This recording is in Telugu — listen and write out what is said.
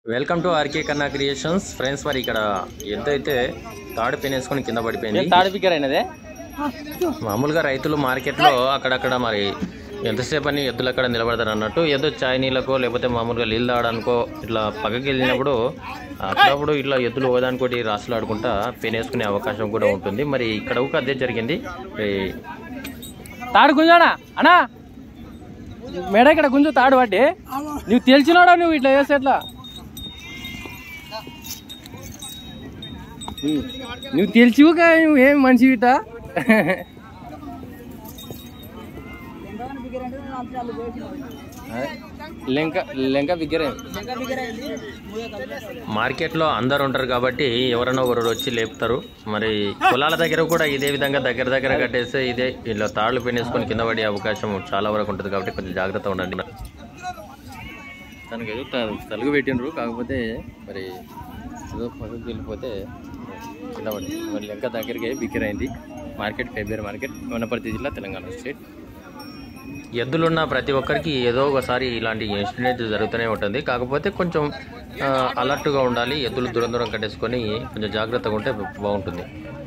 welcome to RK Kanna creations friends మరి ఇక్కడ ఎద్దు అయితే తాడు పెనేసుకొని కింద పడిపోయింది తాడు పిక్కర్ అయినదే మామూలుగా రైతులు మార్కెట్లో అక్కడక్కడ మరి ఎంతసేపు అని ఎద్దులు అక్కడ నిలబడతారు అన్నట్టు ఎద్దు చాయ్ నీళ్ళకో లేకపోతే మామూలుగా నీళ్ళు తాగడానికో ఇట్లా పక్కకి వెళ్ళినప్పుడు అప్పుడప్పుడు ఇట్లా ఎద్దులు ఓదానికోటి రాసులు ఆడుకుంటా పెనేసుకునే అవకాశం కూడా ఉంటుంది మరి ఇక్కడ ఒక అదే జరిగింది ఈ తాడు గుంజానా అనా మేడ ఇక్కడ గుంజు తాడు పట్టి నువ్వు తెలిసినాడా నువ్వు ఇట్లా చేస్తే ఎట్లా నువ్వు- నువ్వు తెలిసివుగా నువ్వు ఏం మంచి ఇట లెంక లెంక బిగ్గరే మార్కెట్లో అందరు ఉంటారు కాబట్టి ఎవరైనా ఒకరు వచ్చి లేపుతారు మరి పొలాల దగ్గర కూడా ఇదే విధంగా దగ్గర దగ్గర కట్టేస్తే ఇదే ఇలా తాళ్ళు పెనేసుకొని కింద పడే అవకాశం చాలా వరకు ఉంటుంది కాబట్టి కొంచెం జాగ్రత్త ఉండండి తనకి ఏదో త- తలుగు పెట్టిండ్రు కాకపోతే మరి ఏదో పక్కకి వెళ్ళిపోతే కింద పడి మరి లెక్క దగ్గరికి బిక్కిరైంది మార్కెట్ ఫెబ్రవరి మార్కెట్ వనపర్తి జిల్లా తెలంగాణ స్టేట్ ఎద్దులున్న ప్రతి ఒక్కరికి ఏదో ఒకసారి ఇలాంటి ఇన్సిడెంట్ జరుగుతూనే ఉంటుంది కాకపోతే కొంచెం అలర్ట్గా ఉండాలి ఎద్దులు దూరం దూరం కట్టేసుకొని కొంచెం జాగ్రత్తగా ఉంటే బాగుంటుంది